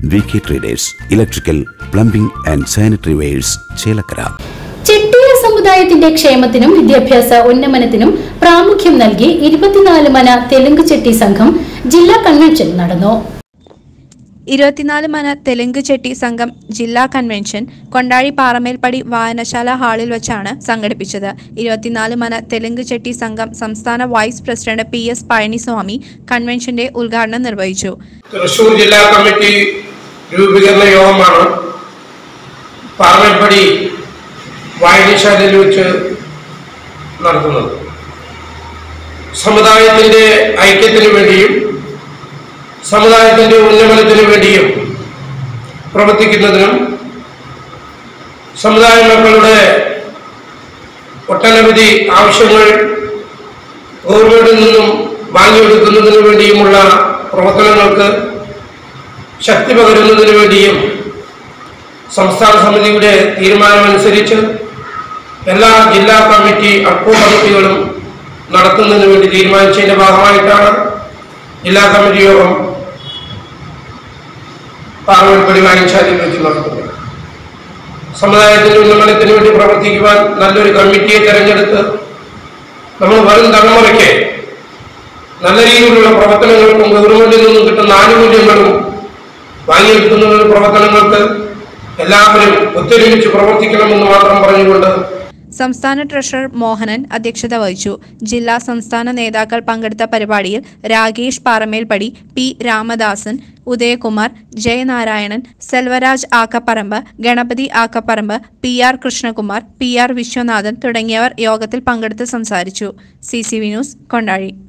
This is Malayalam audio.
V K traders electrical plumbing and sanitary wares Chelakkara ചെട്ടിയ സമുദായത്തിന്റെ ക്ഷേമത്തിനും വിദ്യാഭ്യാസ ഉന്നമനത്തിനും പ്രാമുഖ്യം നൽകി ഇരുപത്തിനാല് മന തെലുങ്ക് ചെട്ടി സംഘം ജില്ലാ കൺവെൻഷൻ നടന്നു ഇരുപത്തിനാല് മന തെലുങ്ക് ചെട്ടി സംഘം ജില്ലാ കൺവെൻഷൻ കൊണ്ടാഴി പാറമേൽപ്പടി വായനശാല ഹാളിൽ വെച്ചാണ് സംഘടിപ്പിച്ചത് ഇരുപത്തിനാല് മന തെലുങ്ക് ചെട്ടി സംഘം സംസ്ഥാന vice president P S Palaniswami കൺവെൻഷന്റെ ഉദ്ഘാടനം നിർവഹിച്ചു തൃശൂർ ജില്ലാ കമ്മിറ്റി രൂപീകരണ യോഗമാണ് പാർലപ്പടി വായനശാലയിൽ വെച്ച് നടത്തുന്നത് സമുദായത്തിൻ്റെ ഐക്യത്തിന് വേണ്ടിയും സമുദായത്തിൻ്റെ ഉന്നമനത്തിന് വേണ്ടിയും പ്രവർത്തിക്കുന്നതിനും സമുദായ മക്കളുടെ ഒട്ടനവധി ആവശ്യങ്ങൾ ഗവൺമെന്റിൽ നിന്നും വാങ്ങിയെടുക്കുന്നതിന് വേണ്ടിയുമുള്ള പ്രവർത്തനങ്ങൾക്ക് ശക്തി പകരുന്നതിന് വേണ്ടിയും സംസ്ഥാന സമിതിയുടെ തീരുമാനമനുസരിച്ച് എല്ലാ ജില്ലാ കമ്മിറ്റി അക്കോ കമ്മിറ്റികളും നടത്തുന്നതിന് വേണ്ടി തീരുമാനിച്ചതിന്റെ ഭാഗമായിട്ടാണ് ജില്ലാ കമ്മിറ്റി യോഗം പാർലമെന്റ് പരിപാലനശാലയിൽ വെച്ച് നടത്തുന്നത് സമുദായത്തിന്റെ ഉന്നമനത്തിന് വേണ്ടി പ്രവർത്തിക്കുവാൻ നല്ലൊരു കമ്മിറ്റിയെ തെരഞ്ഞെടുത്ത് നമ്മൾ വരും തലമുറയ്ക്ക് നല്ല രീതിയിലുള്ള പ്രവർത്തനങ്ങൾക്കും ഗവൺമെന്റിൽ നിന്നും കിട്ടുന്ന ആനുകൂല്യങ്ങളും വാങ്ങിയെടുക്കുന്നതിന് പ്രവർത്തനങ്ങൾക്ക് എല്ലാവരും ഒത്തൊരുമിച്ച് പ്രവർത്തിക്കണമെന്ന് മാത്രം പറഞ്ഞുകൊണ്ട് സംസ്ഥാന ട്രഷറർ മോഹനൻ അധ്യക്ഷത വഹിച്ചു ജില്ലാ സംസ്ഥാന നേതാക്കൾ പങ്കെടുത്ത പരിപാടിയിൽ Rakesh Paramelpadi P Ramadasan Udayakumar Jayanarayanan Selvaraj Akkaparambu Ganapathi Akkaparambu P R Krishnakumar P R Viswanathan തുടങ്ങിയവർ യോഗത്തിൽ പങ്കെടുത്ത് സംസാരിച്ചു C C V news Kondazhy